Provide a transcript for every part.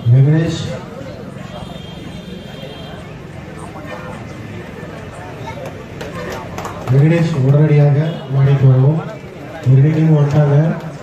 வெங்கடேஷ் வெங்கடேஷ் உடனடியாக மேடைக்கு வரவும் ரெண்டு டீம் வந்துட்டாங்க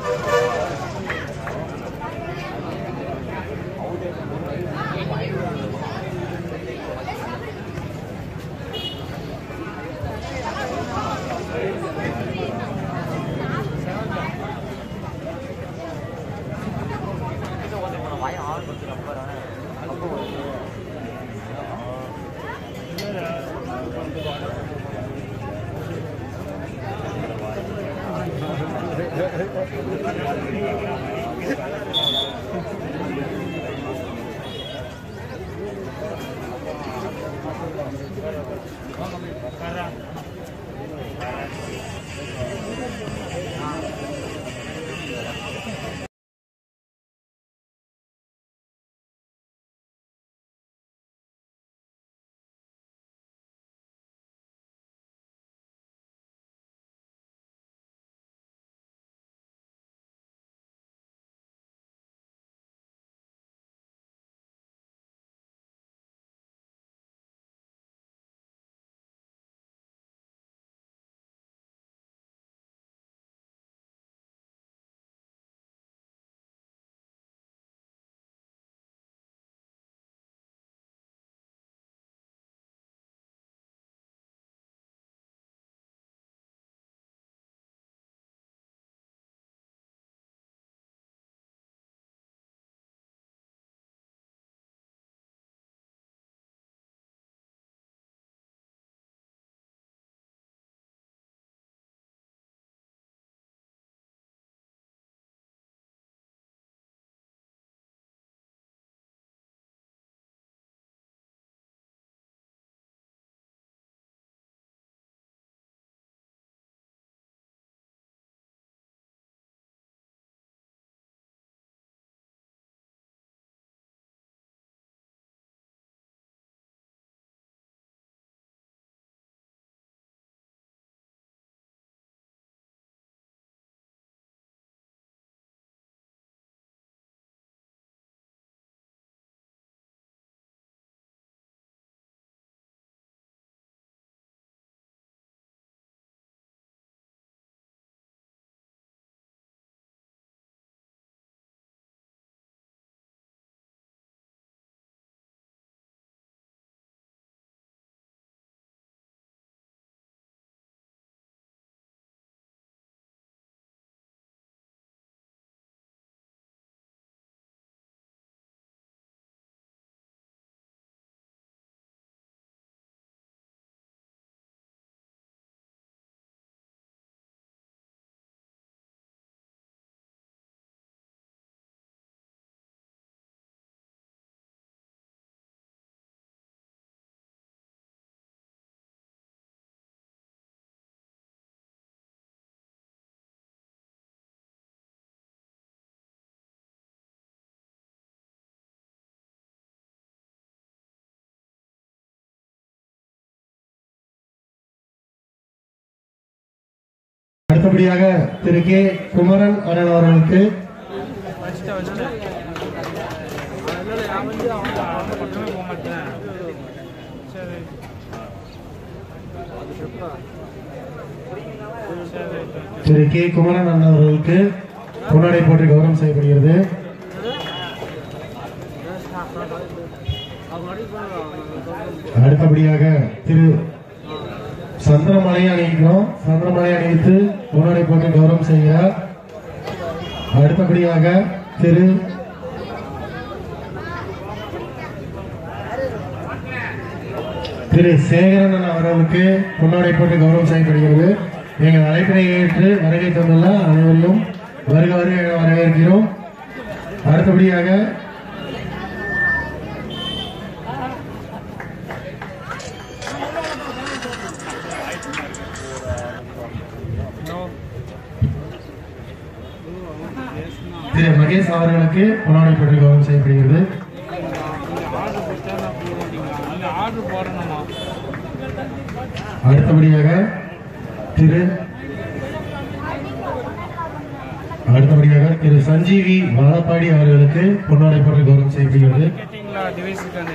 அடுத்தபடியாக திரு கே குமரன் அண்ணன் அவர்களுக்கு நான் வந்து அவங்க அவங்க பக்கமே போக மாட்டேன் சரி சரி திரு கே குமரன் அண்ணன் அவர்களுக்கு பொன்னாடை போட்டு கௌரவம் செய்யப்படுகிறது அடுத்தபடியாக திரு சந்திரமலை அணிவிக்கிறோம் சந்திரமலை அணிவித்து பொன்னாடை போட்டு கௌரவம் செய்கிறார் அடுத்தபடியாக திரு திரு சேகரன் அவர்களுக்கு பொன்னாடை போட்டு கௌரவம் செய்யப்படுகிறது எங்கள் அழைப்பினை ஏற்று வருகை தந்துள்ள அனைவரையும் வருக வருக என வரவேற்கிறோம் அடுத்தபடியாக திரு மகேஷ் அவர்களுக்கு பொன்னாடை போட்டு கௌரவம் செய்யப்படுகிறது ஆர்டர் கொடுத்தா நான் போடுறீங்களா அங்கே ஆர்டர் போடணுமா அடுத்தபடியாக திரு அடுத்தபடியாக திரு சஞ்சீவி வாழப்பாடி அவர்களுக்கு பொன்னாடை போட்டு கௌரவம் செய்யப்படுகிறது கேட்டிங்களா டிவைஸ் இருக்கானு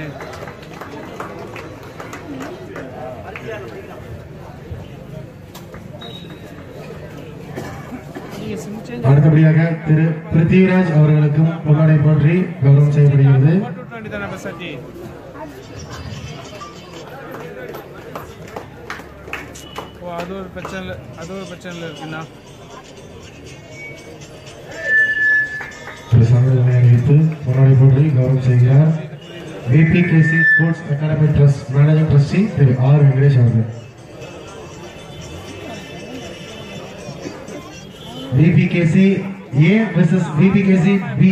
நீங்கள் சிம் சேஞ்ச் அடுத்தபடியாக திரு பிருத்திவிராஜ் அவர்களுக்கும் பொன்னாடை போற்றி கௌரவம் செய்யப்படுகிறது போட்டு விட்ட வேண்டியதானே பெசாட்டி ஓ அது ஒரு பிரச்சனை அது ஒரு பிரச்சனை இருக்குண்ணா திரு சாமியை அறிவித்து பொன்னாடை போற்றி கௌரவம் செய்கிறார் BBKC sports academy trust managing trustee Thiru R Venkatesh அவர்கள் BBKC A versus BBKC B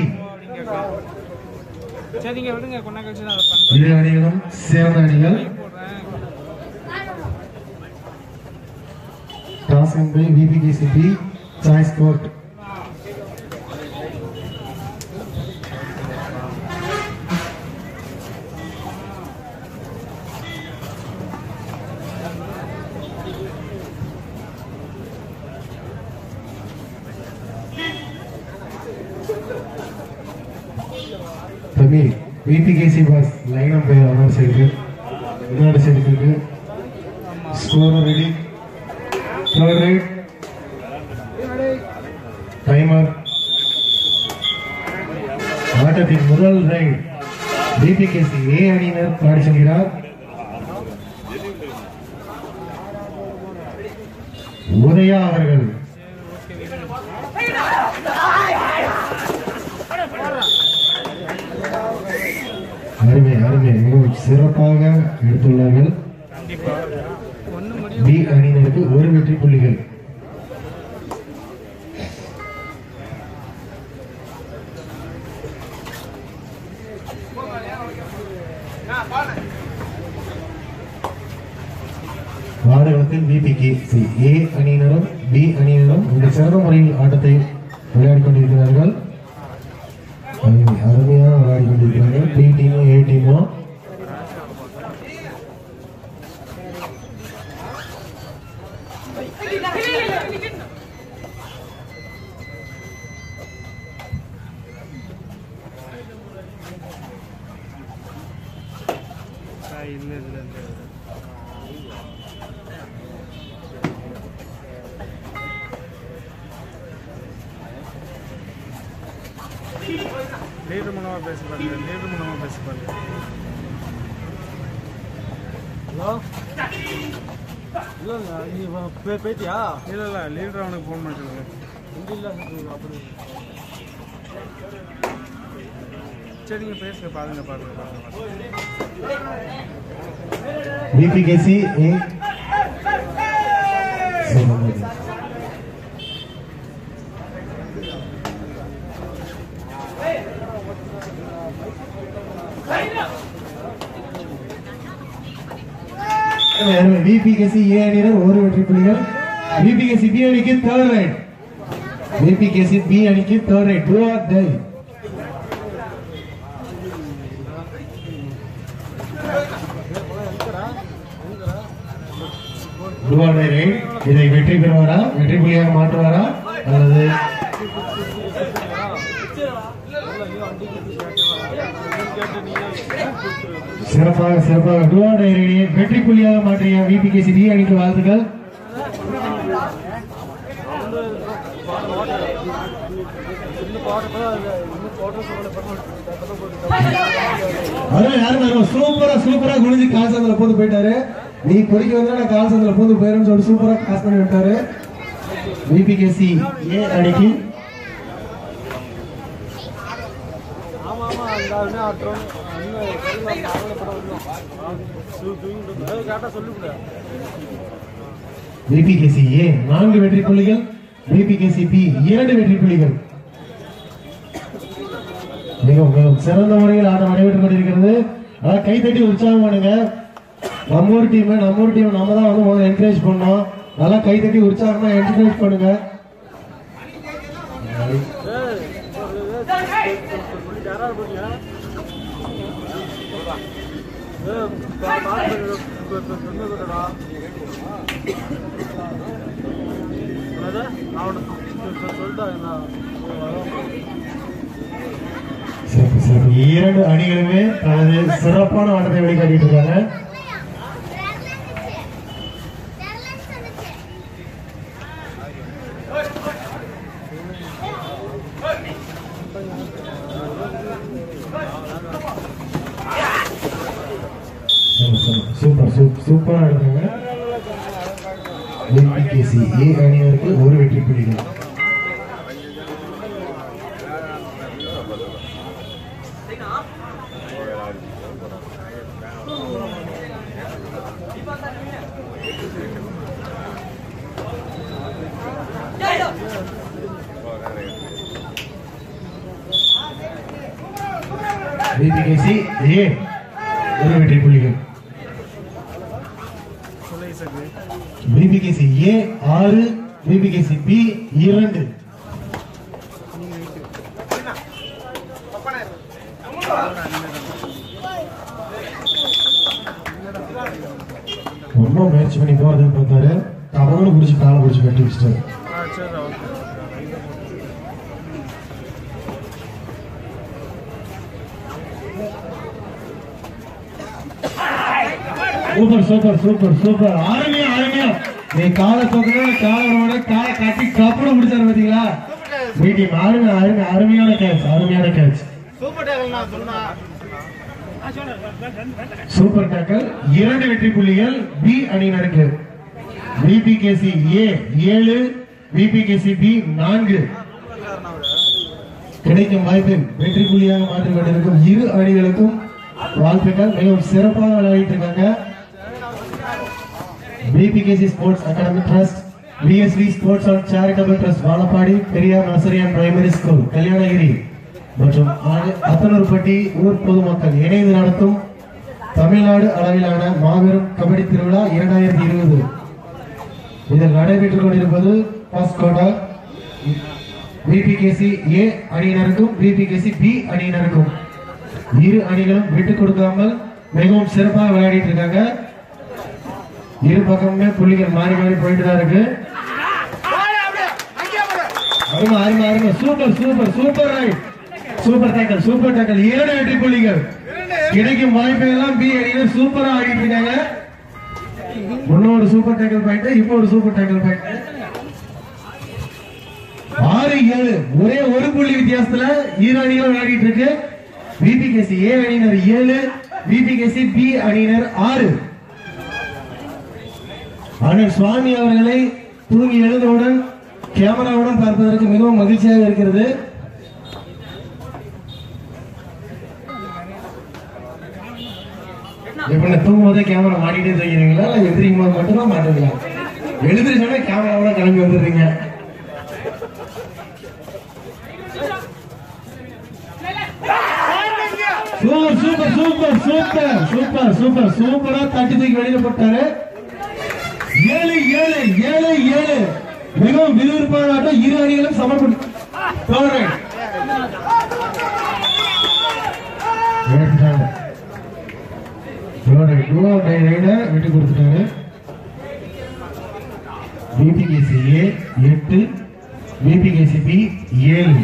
சரிங்க விடுங்க கொண்டா கழிச்சு நான் அதை பண்ணுறேன் இரு அணிகளும் சேர்ந்த அணிகள் போடுறேன் toss by BBKC B choice court தம்பி பிபிகேசி பாஸ் லைன் பேர் அனௌன்ஸ் செய்து விளையாட செய்திருக்கு score ready third raid timer ஆட்டத்தின் முதல் ரைட் பிபிகேசி ஏ அணியினர் பாடி செல்கிறார் உதயா அவர்கள் அருமை அருமை மிகவும் சிறப்பாக எடுத்துள்ளார்கள் கண்டிப்பாக ஒன்று முடியும் பி அணியினருக்கு ஒரு வெற்றி புள்ளிகள் ஆடுகளத்தில் பிபிகே சி ஏ அணியினரும் பி அணியினரும் இந்த சிறந்த முறையில் ஆட்டத்தை விளையாடிக் கொண்டிருக்கிறார்கள் அருமை, அருமையாக விளையாடி கொண்டிருக்கிறார்கள் பி டீமும் ஏ டீமும் இல்லை இதில் இந்த லீடர் மூலமாக பேச பாருங்க லீடர் மூலமாக பேச பாருங்க ஹலோ இல்லைங்க நீ பே போயிட்டியா இல்லை இல்லை லீடர் அவனுக்கு ஃபோன் பண்ணி சொல்லுங்க இங்கே இல்லை அப்படி சரி நீங்கள் பேசுங்க பாருங்க பாருங்க பாருங்க பாருங்க. பிபிகேசி ஏ சொல்லுங்க பிபிகேசி ஏ அணியினர் ஒரு வெற்றி புள்ளிகள் பிபிகேசி பி அணிக்கு தேர்ட் ரைட் பிபிகேசி பி அணிக்கு third raid do or die do or die raid இதை வெற்றி பெறுவாரா வெற்றி புள்ளியாக மாற்றுவாரா அல்லது சிறப்பாக சிறப்பாக டூ ஆர் டை ரைடியை வெற்றி புள்ளியாக மாற்றிய விபிகேசி பி அணிக்கு வாழ்த்துக்கள் இன்னும் போட்டப்போ இன்னும் போட்டோ சொல்லப்போ அருமை அருமை அருமை சூப்பரா சூப்பரா குனிஞ்சு கால் சந்தில பூந்து போயிட்டாரு நீ பொறிக்க வந்தா நான் கால் சந்தில பூந்து போயிருன்னு சொல்லி சூப்பரா காசு பண்ணி விட்டாரு விபிகேசி ஏ அணிக்கு ஆமாம் ஆமாம் அந்த ஆளுமே ஆட்டுறோம் இன்னும் ஆவணப்படம் கரெக்டாக சொல்லிவிட விபிகேசி ஏ நான்கு வெற்றி புள்ளிகள் விபிகேசி பி இரண்டு வெற்றி புள்ளிகள் மிகவும் மிகவும் சிறந்த முறையில் ஆட்டம் நடைபெற்றுக் கொண்டிருக்கிறது அதான் கைத்தட்டி உற்சாகம் பண்ணுங்க நம்ம ஊர் டீம் நம்ம ஊர் டீம் நம்ம தான் வந்து முதல்ல என்கரேஜ் பண்ணோம் நல்லா கைத்தட்டி உற்சாகமா என்கரேஜ் பண்ணுங்க சொல்லிட்டு யாராவது போறீங்க ஏ பாட்டு சொன்னதுடா அவனு சொல்லிட்டாங்க சிறப்பு சிறப்பு இரண்டு அணிகளுமே தனது சிறப்பான ஆட்டத்தை வெளிக்காட்டிட்டு இருக்காங்க சூப்பர், சூப்பர், சூப்பர் சூப்பர் சூப்பரா இருக்காங்க ஏபிகேசி ஏ அணியினருக்கு ஒரு வெற்றி புள்ளிகள் பிபிகேசி ஏ ஒரு வெற்றி புள்ளிகள் பிபிகேசி ஏ ஆறு பிபிகேசி பி இரண்டு ரொம்ப முயற்சி பண்ணி போறதுன்னு பார்த்தாரு கவனம் பிடிச்சி காலை பிடிச்சி கட்டி வச்சிட்டாரு ஆ சரி okay super super super super அருமையா அருமையா நீ காலை தூக்குன காலோட காலை கட்டி கப்பட முடிச்சாரு பாத்தீங்களா மீட்டிங் அருமை அருமை அருமையான கேட்ச் அருமையான கேட்ச் சூப்பர் டேக்கல் நான் சொன்னா சூப்பர் டேக்கல் இரண்டு வெற்றி புள்ளிகள் பி அணியினருக்கு பிபிகேசி ஏ ஏழு பிபிகேசி பி நான்கு கிடைக்கும் வாய்ப்பை வெற்றி புள்ளியாக மாற்றிக் கொண்டிருக்கும் இரு அணிகளுக்கும் வாழ்த்துக்கள் மிகவும் சிறப்பாக விளையாடிட்டு இருக்காங்க BBKC sports academy trust BSV sports and charitable trust Vazhapadi Periyar nursery and primary school Kalyanagiri மற்றும் ஆ- அத்தனூர்பட்டி ஊர் பொதுமக்கள் இணைந்து நடத்தும் தமிழ்நாடு அளவிலான மாபெரும் கபடி திருவிழா இரண்டாயிரத்தி இருபது இதில் நடைபெற்றுக் கொண்டிருப்பது ஃபர்ஸ்ட் குவார்டர் பிபிகேசி ஏ அணியினருக்கும் பிபிகேசி பி அணியினருக்கும் இரு அணிகளும் விட்டுக் கொடுக்காமல் மிகவும் சிறப்பாக விளையாடிட்டு இருக்காங்க இரு பக்கமுமே புள்ளிகள் மாறி மாறி போயிட்டு தான் இருக்கு அருமை அருமை அருமை super super super right super tackle super tackle இரண்டு வெற்றி புள்ளிகள் கிடைக்கும் வாய்ப்பை எல்லாம் பி அணியினர் சூப்பரா ஆடிட்டு இருக்காங்க முன்னோடு சூப்பர் டேக்கல் பாயிண்ட் இப்போ ஒரு சூப்பர் டேக்கல் பாயிண்ட் ஆறு ஏழு ஒரே ஒரு புள்ளி வித்தியாசத்துல இரு அணிகள் விளையாடிட்டு இருக்கு பிபிகேசி ஏ அணியினர் ஏழு பிபிகேசி பி அணியினர் ஆறு அண்ணன் சுவாமி அவர்களை தூங்கி எழுந்தவுடன் கேமராவுடன் பார்ப்பதற்கு மிகவும் மகிழ்ச்சியாக இருக்கிறது எப்படின்னா தூங்கும் போதே கேமரா மாட்டிட்டே தூங்கிறீங்களா இல்ல எந்திரிக்கும் போது மட்டும்தான் மாட்டுவீங்களா எழுந்திரிச்சோடனே கேமராவோட கிளம்பி வந்துடுறீங்க super super super super super super சூப்பரா தட்டி தூக்கி வெளியில போட்டாரு ஏழு ஏழு ஏழு ஏழு மிகவும் விறுவிறுப்பான ஆட்டம் இரு அணிகளும் சமப்பட்டு விட்டு கொடுத்துட்டாரு பிபிகேசி ஏ எட்டு பிபிகேசி பி ஏழு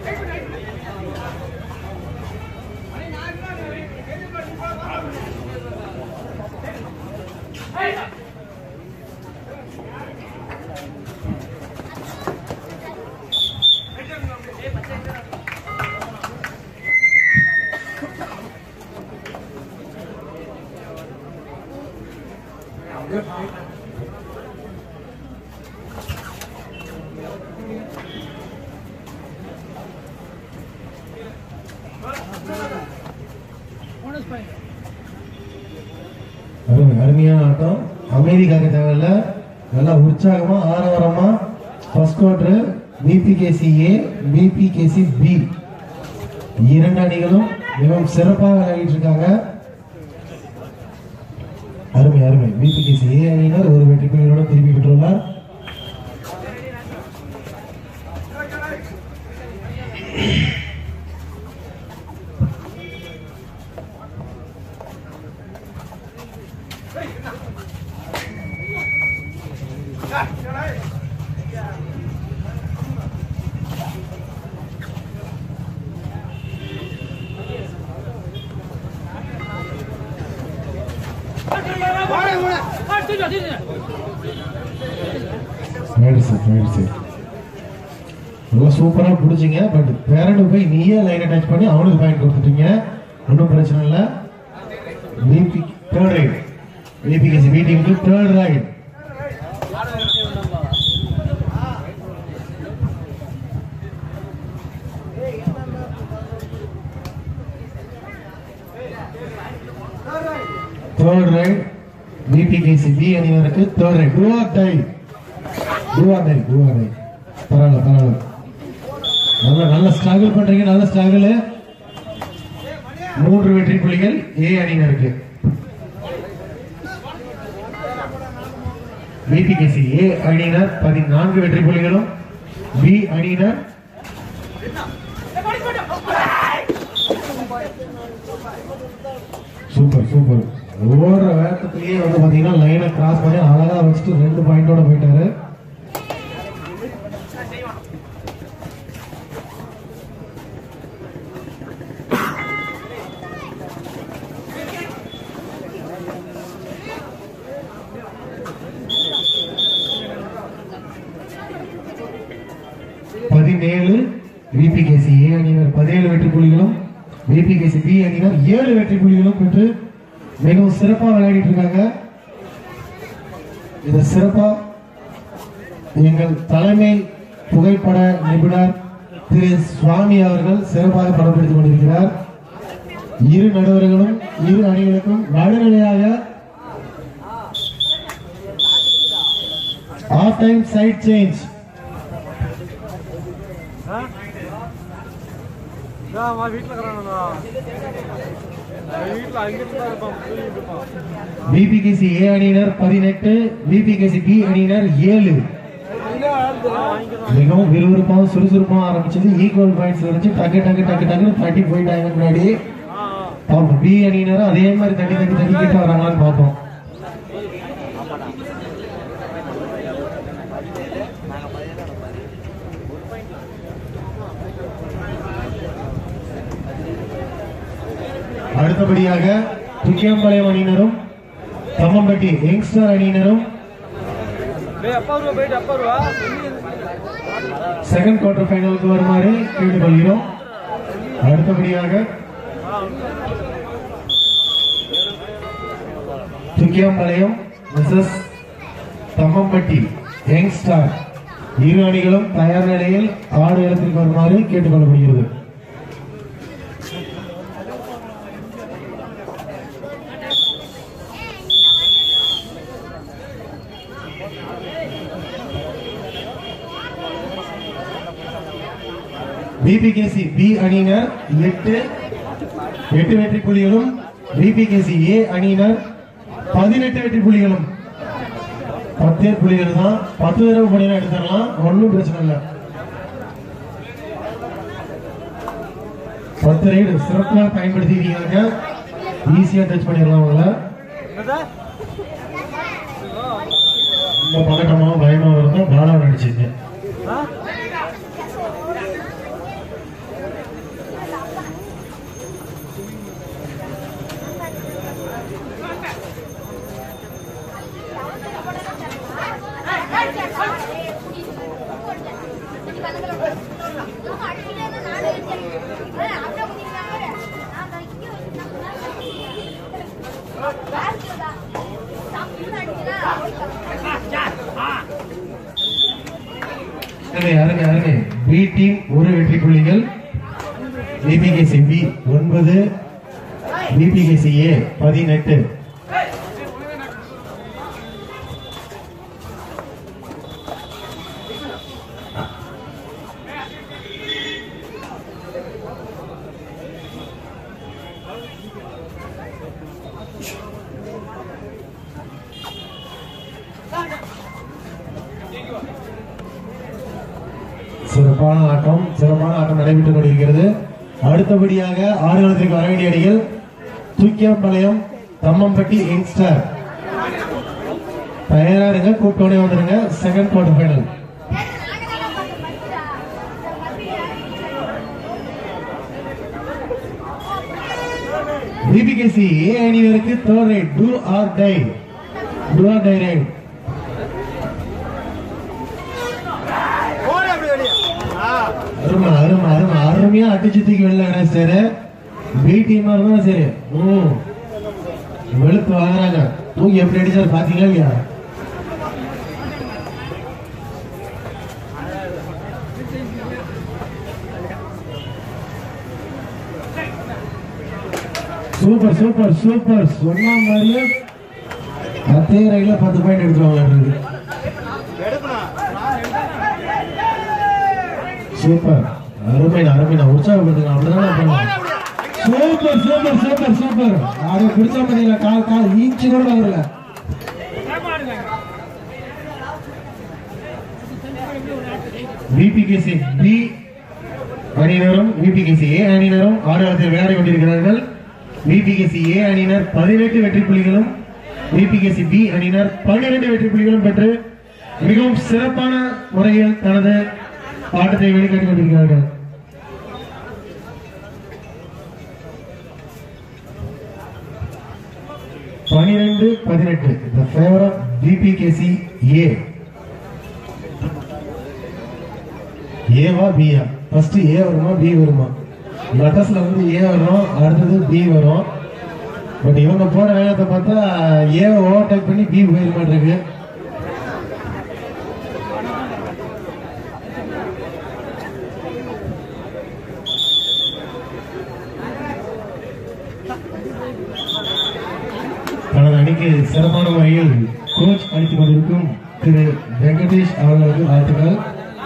அருமை அருமையான ஆட்டம் அமைதி காக்க தேவையில்ல நல்லா உற்சாகமா ஆரவாரமா first quarter BBKC A BBKC B இரண்டு அணிகளும் மிகவும் சிறப்பாக விளையாடிட்டு இருக்காங்க அருமை அருமை பிபிகேசி ஏ அணியினர் ஒரு வெற்றி புள்ளிகளோட திருப்பி பெற்றுள்ளார் ரைட் சார் ரைட் சார் நல்லா சூப்பரா பிடிச்சிங்க பட் பேரண்ட் போய் நீயே லைனை டச் பண்ணி அவனுக்கு பாயிண்ட் கொடுத்துட்டீங்க ஒன்றும் பிரச்சனை இல்லை BB third raid BBKC B டீமுக்கு third raid third raid BBKC B அணியினருக்கு third raid do or die do or die do or die பரவாயில்ல பரவாயில்ல நல்ல நல்ல ஸ்ட்ரகிள் பண்றீங்க நல்ல ஸ்ட்ரகிள் மூன்று வெற்றி புள்ளிகள் ஏ அணியினருக்கு பிபிகேசி ஏ அணியினர் பதினான்கு வெற்றி புள்ளிகளும் பி அணியினர் சூப்பர் சூப்பர் ஓடுற வேகத்திலேயே வந்து பாத்தீங்கன்னா லைனை கிராஸ் பண்ணி அழகா வச்சுட்டு ரெண்டு பாயிண்டோட போயிட்டாரு பதினேழு விபிகேசி ஏ அணியினர் பதினேழு வெற்றி புள்ளிகளும் விபிகேசி பி அணியினர் ஏழு வெற்றி புள்ளிகளும் பெற்று மிகவும் சிறப்பா விளையாடிட்டு இருக்காங்க இத சிறப்பா எங்கள் தலைமை புகைப்பட நிபுணர் திரு சுவாமி அவர்கள் சிறப்பாக படம்பிடித்துக் கொண்டிருக்கிறார் இரு நடுவர்களும் இரு அணிகளுக்கும் நடுநிலையாக ஆஃப் டைம் சைட் சேஞ்ச் அம்மா வீட்டில் இருக்கிறாங்கண்ணா வீட்டில் அங்கிட்டு தான் இருப்பான் தூங்கிட்டு இருப்பான் பிபிகேசி ஏ அணியினர் பதினெட்டு பிபிகேசி பி அணியினர் ஏழு மிகவும் விறுவிறுப்பாகவும் சுறுசுறுப்பாகவும் ஆரம்பிச்சது ஈக்குவல் பாயிண்ட்ஸ் இருந்துச்சு டக்கு டக்கு டக்கு டக்குன்னு தட்டி போயிட்டாங்க முன்னாடி பார்ப்போம் பி அணியினரும் அதே மாதிரி தட்டி தட்டி தட்டி கிட்ட வராங்களான்னு பார்ப்போம் அடுத்தபடியாக துக்கியம்பாளையம் அணியினரும் தம்மம்பட்டி யங்ஸ்டர் அணியினரும் டேய் அப்பா ரூபா போயிட்டு அப்பா ரூபா செகண்ட் குவார்டர் ஃபைனலுக்கு வருமாறு கேட்டுக்கொள்கிறோம் அடுத்தபடியாக துக்கியம்பாளையம் மிஸ்ஸஸ் தம்மம்பட்டி யங்ஸ்டார் இரு அணிகளும் தயார் நிலையில் ஆடு இடத்திற்கு வருமாறு கேட்டுக்கொள்ளப்படுகிறது பிபிகேசி பி அணியினர் எட்டு எட்டு வெற்றி புள்ளிகளும் பிபிகேசி ஏ அணியினர் பதினெட்டு வெற்றி புள்ளிகளும் பத்தே புள்ளிகள் தான் பத்து தடவை பண்ணினா எடுத்துடலாம் ஒன்றும் பிரச்சனை இல்லை பத்து ரைடு சிறப்பாக பயன்படுத்திக்கிறீங்க ஈஸியா டச் பண்ணிடலாம் உங்களை என்னதா ரொம்ப பதட்டமா பயமா இருந்தா பாலா நடிச்சிங்க ஆ அருமை அருமை அருமை பி டீம் ஒரு வெற்றி புள்ளிகள் பிபிகேசி பி ஒன்பது பிபிகேசி ஏ பதினெட்டு சிறப்பான ஆட்டம் சிறப்பான ஆட்டம் நடைபெற்றுக் கொண்டிருக்கிறது அடுத்தபடியாக ஆடுகளத்திற்கு வர வேண்டிய அணிகள் தூக்கியம்பாளையம் தம்மம்பட்டி யங்ஸ்டர் தயாரா இருங்க கூட்டோட வந்துருங்க second quarter final BBKC A அணியினருக்கு third raid do or die துவா டைரக்ட் போடு அப்படி வெளியே ஆ அருமை அருமை அருமை அருமையா அடிச்சு தூக்கி வெளில சரி பி டீமா இருந்தாலும் சரி ம் வெளுத்து வாங்குறாங்க தூக்கி எப்படி அடிச்சாரு பாத்தீங்களா இல்லையா சூப்பர் சூப்பர் சூப்பர் சொன்ன மாதிரியே அதே ரயில பத்து பாயிண்ட் எடுத்துருவாங்க எடுக்கணும் சூப்பர் அருமைண்ணா அருமைண்ணா உற்சாகப்படுத்துங்க அப்படிதான் பண்ணலாம் சூப்பர் சூப்பர் சூப்பர் சூப்பர் அது பிடிச்ச மாதிரி கால் கால் ஈச்சு கூட வரல பிபிகேசி பி அணியினரும் பிபிகேசி ஏ அணியினரும் ஆடுகளத்தில் விளையாடி கொண்டிருக்கிறார்கள் பிபிகேசி ஏ அணியினர் பதினெட்டு வெற்றி புள்ளிகளும் பிபிகேசி பி அணியினர் பன்னிரண்டு வெற்றி புள்ளிகளும் பெற்று மிகவும் சிறப்பான முறையில் தனது ஆட்டத்தை வெளிக்காட்டிக் கொண்டிருக்கிறார்கள் பனிரெண்டு பதினெட்டு the favour of BBKC A ஏவா பியா ஃபர்ஸ்ட் ஏ வருமா பி வருமா லெட்டர்ஸ்ல வந்து ஏ வரும் அடுத்தது பி வரும் பட் இவங்க போற வேகத்தை பார்த்தா ஏ ஓவர்டேக் பண்ணி பி போயிட மாட்டிருக்கு தனது அணிக்கு சிறப்பான முறையில் கோச் அளித்துக் கொண்டிருக்கும் திரு வெங்கடேஷ் அவர்களுக்கு வாழ்த்துக்கள்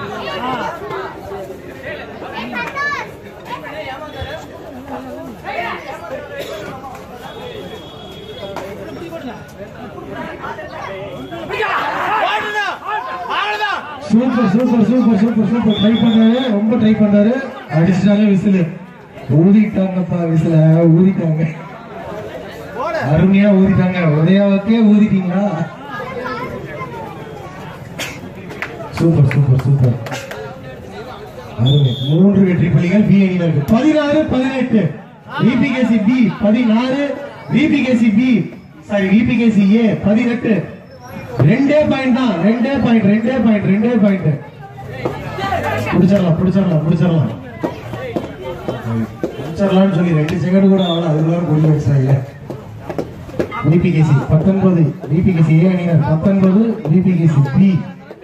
அவ்வளவுதான் அவ்வளவுதான் super super super super super try பண்றாரு ரொம்ப ட்ரை பண்றாரு அடிச்சிட்டாங்க விசில் ஊதிட்டாங்கப்பா விசில ஊதிட்டாங்க போடு அருமையா ஊதிட்டாங்க உதயாவுக்கே ஊதிட்டீங்களா சூப்பர் சூப்பர் சூப்பர் அருமை மூன்று வெற்றி புள்ளிகள் பி அணியினருக்கு பதினாறு பதினெட்டு விபிகேசி பி பதினாறு விபிகேசி பி சாரி விபிகேசி ஏ பதினெட்டு ரெண்டே பாயிண்ட் தான் ரெண்டே பாயிண்ட் ரெண்டே பாயிண்ட் ரெண்டே பாயிண்ட் பிடிச்சிடலாம் பிடிச்சிடலாம் பிடிச்சிடலாம் பிடிச்சிடலாம்னு சொல்லி ரெண்டு செகண்ட் கூட ஆகல அதுக்குள்ள கொண்டு வச்சாங்க விபிகேசி பத்தொன்பது விபிகேசி ஏ அணியினர் பத்தொன்பது விபிகேசி பி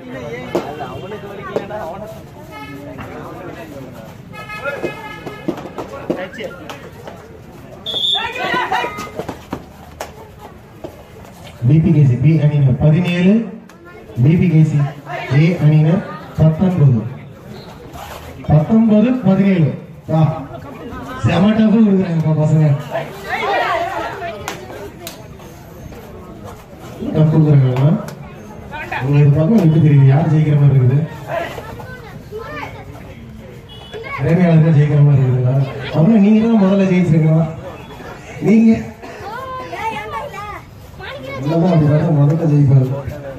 பிபிகேசி பி அணியினர் பதினேழு பிபிகேசி ஏ அணியினர் பத்தொன்பது பத்தொன்பது பதினேழு வா செம டஃப் கொடுக்குறாங்கப்பா பசங்க டஃப் கொடுக்குறாங்களா உங்களுக்கு பக்கம் எப்படி தெரியுது யார் ஜெயிக்கிற மாதிரி இருக்குது ரேமியால தான் ஜெயிக்கிற மாதிரி இருக்குதா அப்புறம் நீங்க தான் முதல்ல ஜெயிச்சிருக்கலாம் நீங்க இல்லதான் அப்படி பார்த்தா முதல்ல ஜெயிப்பாரு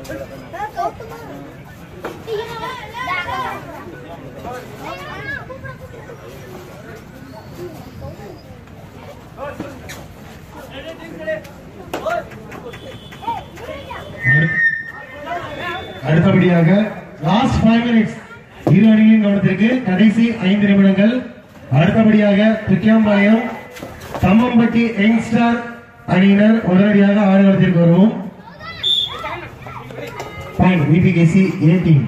அடுத்த- அடுத்தபடியாக லாஸ்ட் ஃபைவ் மினிட்ஸ் இரு அணிகளின் கவனத்திற்கு கடைசி ஐந்து நிமிடங்கள் அடுத்தபடியாக துக்கியாம்பாளையம் தம்மம்பட்டி யங்ஸ்டார் அணியினர் உடனடியாக ஆடுகளத்திற்கு வருவோம் பாயிண்ட் விபிகேசி ஏ டீம்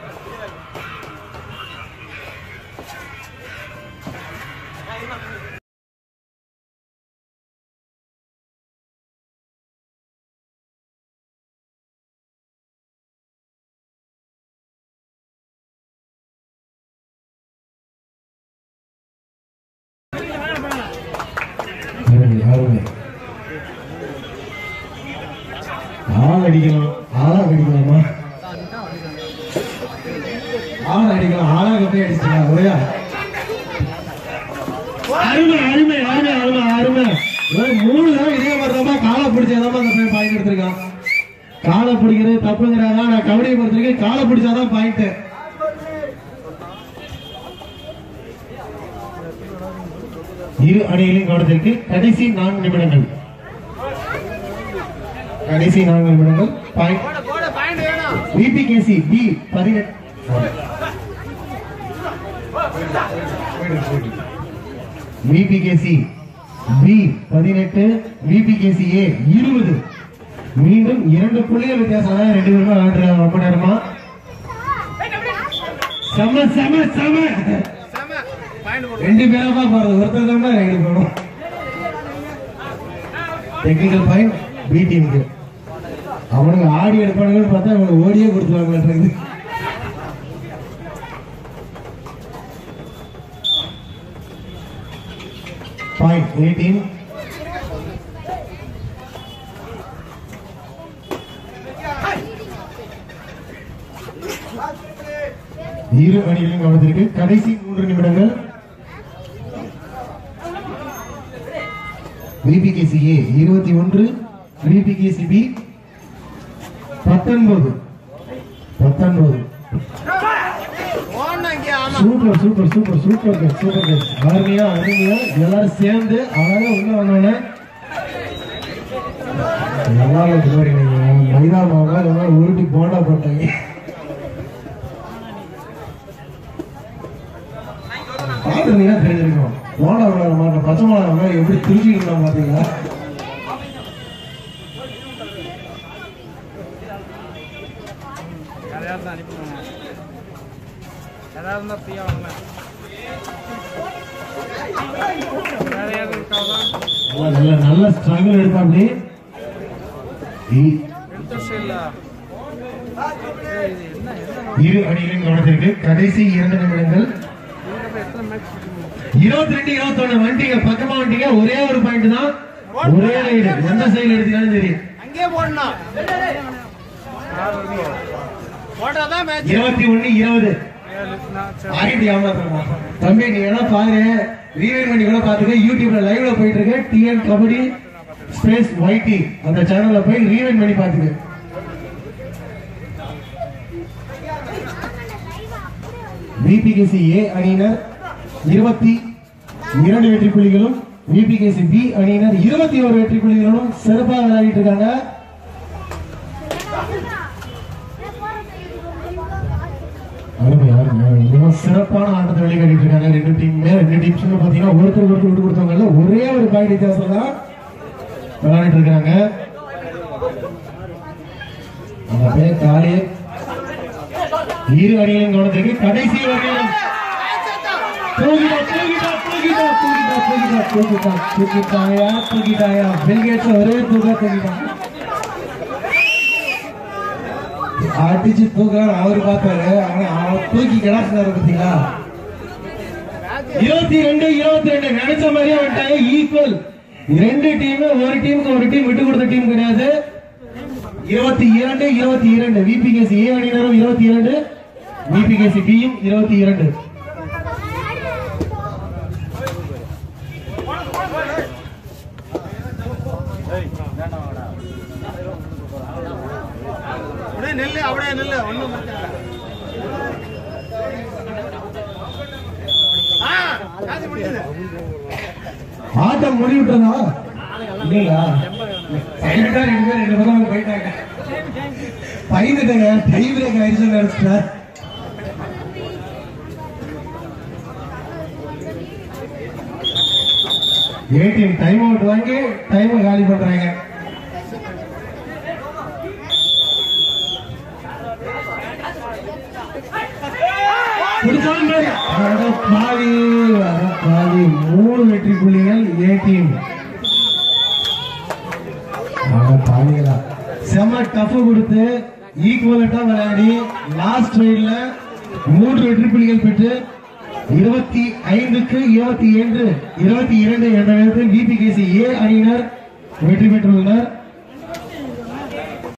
அருமை அருமை ஆள் அடிக்கலாம் ஆளா அடிக்கலாமா ஆள் அடிக்கலாம் ஆளா கப்பை அடிச்சிக்கலாம் ஒரேயா அருமை அருமை அருமை அருமை அருமை ஒரு மூணு தடவை இதே மாதிரி காலை பிடிச்சாதான் அந்த பையன் பாயிண்ட் எடுத்திருக்கான் காலை பிடிக்கிறது தப்புங்கிறாங்க நான் கபடியை பொறுத்திருக்கேன் காலை பிடிச்சாதான் பாயிண்ட் இரு அணிகளின் கவனத்திற்கு கடைசி நான்கு நிமிடங்கள் கடைசி நான்கு நிமிடங்கள் பாயிண்ட் போடு போடு பாயிண்ட் வேணும் விபிகேசி பி பதினெட்டு விபிகேசி பி பதினெட்டு விபிகேசி ஏ இருபது மீண்டும் இரண்டு புள்ளிகள் வித்தியாசம் தான் ரெண்டு பேருமே விளையாடுறாங்க ரொம்ப நேரமா செம செம செம செம பாயிண்ட் போடு ரெண்டு பேரமா போறது ஒருத்தர் தான் ரைடு போகணும் டெக்னிக்கல் பாயிண்ட் பி டீமுக்கு அவனுக்கு ஆடி எடுப்பானுங்கன்னு பார்த்தா அவனுக்கு ஓடியே கொடுத்துருவாங்க பாயிண்ட் ஏ டீம் இரு அணிகளின் கவனத்திற்கு கடைசி மூன்று நிமிடங்கள் விபிகேசி ஏ இருபத்தி ஒன்று விபிகேசி பி பத்தொன்பது பத்தொன்பது ஓடணும் இங்கே ஆமா super super super super case super case அருமையா அருமையா எல்லாரும் சேர்ந்து அழகா உள்ள வந்தோடனே நல்லா இருக்கு பாருங்க நீங்க மைதா மாவுல இதெல்லாம் உருட்டி போண்டா போட்டாங்க பார்த்துருந்தீங்கன்னா தெரிஞ்சிருக்கும் போண்டா விளையாட மாட்டேன் பச்சை மிளகா மாதிரி எப்படி திருச்சிக்கலாம் பாத்தீங்களா யாரையாவது தான் அனுப்பிடுவாங்க யாராவது இருந்தால் ஃப்ரீயாக வாங்க யாரையாவது இருக்காதா நல்ல நல்ல நல்ல ஸ்ட்ரகிள் எடுப்பா அப்படி இ- இன்ட்ரெஸ்ட் இல்லை இது என்ன என்ன இரு அணிகளின் கவனத்திற்கு கடைசி இரண்டு நிமிடங்கள் இதுக்கப்புறம் எத்தனை மேட்ச் இருபத்தி ரெண்டு இருபத்தி ஒண்ணு வண்டிங்க பக்கமா வண்டிங்க ஒரே ஒரு பாயிண்ட் தான் ஒரே ரைடு எந்த சைடு எடுத்தீங்கன்னு தெரியும் அங்கே போடணும் யார் வருது போட்டாதான் மேட்ச் இருபத்தி ஒண்ணு இருபது ஏழு நான் சரி ஆகிட்டு ஏமாத்தமா தம்பி நீ எல்லாம் பாரு ரீவைண்ட் பண்ணி கூட பாத்துக்க யூடியூப்ல லைவ்ல போயிட்டு இருக்கு டிஎன் கபடி ஸ்பேஸ் ஒய்டி அந்த சேனல்ல போய் ரீவைண்ட் பண்ணி பாத்துக்க பிபிகேசி ஏ அணியினர் இருபத்தி இரண்டு வெற்றி புள்ளிகளும் பிபிகேசி பி அணியினர் இருபத்தி ஒரு வெற்றி புள்ளிகளும் சிறப்பாக விளையாடிட்டு இருக்காங்க அருமை அருமை மிகவும் சிறப்பான ஆட்டத்தை வெளிக்காட்டிட்டு இருக்காங்க ரெண்டு டீமுமே ரெண்டு டீம்ஸுமே பாத்தீங்கன்னா ஒருத்தருக்கு ஒருத்தர் விட்டு கொடுத்தவங்க ஒரே ஒரு பாயிண்ட் வித்தியாசம் தான் விளையாடிட்டு இருக்காங்க அந்த பேர் காலே இரு அணிகளின் கவனத்திற்கு கடைசி வரையிலும் தூக்கிட்டா தூக்கிட்டா தூக்கிட்டா தூக்கிட்டா தூக்கிட்டா தூக்கிட்டா தூக்கிட்டாயா தூக்கிட்டாயா பில்கேட்ஸ் ஒரே தூக்கா தூக்கிட்டான் அடிச்சு தூக்குறாரு அவரு பார்த்தாரு ஆனா அவன் தூக்கி கிடாசினாரு பாத்தீங்களா இருபத்தி ரெண்டு இருபத்தி ரெண்டு நினைச்ச மாதிரியே வந்துட்டாங்க ஈக்குவல் ரெண்டு டீம் ஒரு டீமுக்கு ஒரு டீம் விட்டு கொடுத்த டீம் கிடையாது இருபத்தி இரண்டு இருபத்தி இரண்டு விபிகேசி ஏ அணியினரும் இருபத்தி இரண்டு விபிகேசி பியும் இருபத்தி இரண்டு அப்படியே நெல்லு அப்படியே நெல்லு ஒண்ணும் பிரச்சனை இல்லை. ஆ காசு முடியுது ஆட்டம் முடிவிட்டதா இல்லையா சைலண்டா ரெண்டு பேர் ரெண்டு பக்கம் போயிட்டாங்க பயந்துட்டேங்க டை பிரேக் ஆயிடுச்சு நினைச்சிட்டேன் ஏடிஎம் டைம் அவுட் வாங்கி டைம் காலி பண்றாங்க பிடிச்சாலும் பாரு. அட பாவி, அட பாவி. மூணு வெற்றி புள்ளிகள் ஏ டீம் அட பாவிகளா. செம டஃப் கொடுத்து ஈக்குவலட்டா விளையாடி லாஸ்ட் ரைட்ல மூன்று வெற்றி புள்ளிகள் பெற்று இருபத்தி ஐந்துக்கு இருபத்தி இரண்டு இருபத்தி இரண்டு என்ற நேரத்தில் பிபிகேசி ஏ அணியினர் வெற்றி பெற்றுள்ளனர்